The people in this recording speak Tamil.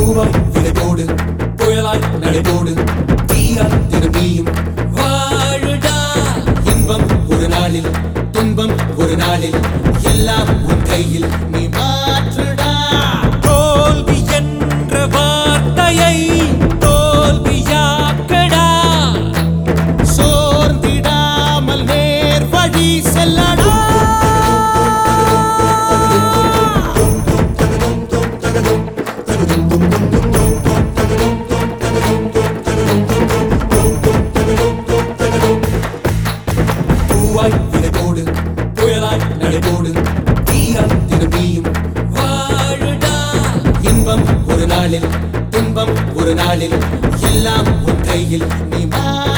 பூவாய் விதை போடு புயலாய் நடைபோடு தீயாய் திரும்பியும் வாழுடா இன்பம் ஒரு நாளில் துன்பம் ஒரு நாளில் எல்லாம் உன் கையில் நீ மாற்றுடா தோல்வி என்ற வார்த்தையை தோல்வியாக்கடா சோர்ந்திடாமல் நேர் வழி செல்லடா பூவாய் விதை போடு புயலாய் நடைபோடு தீயாய் திரும்பியும் வாழுடா இன்பம் ஒரு நாளில் துன்பம் ஒரு நாளில் எல்லாம் உன் கையில் நீ மா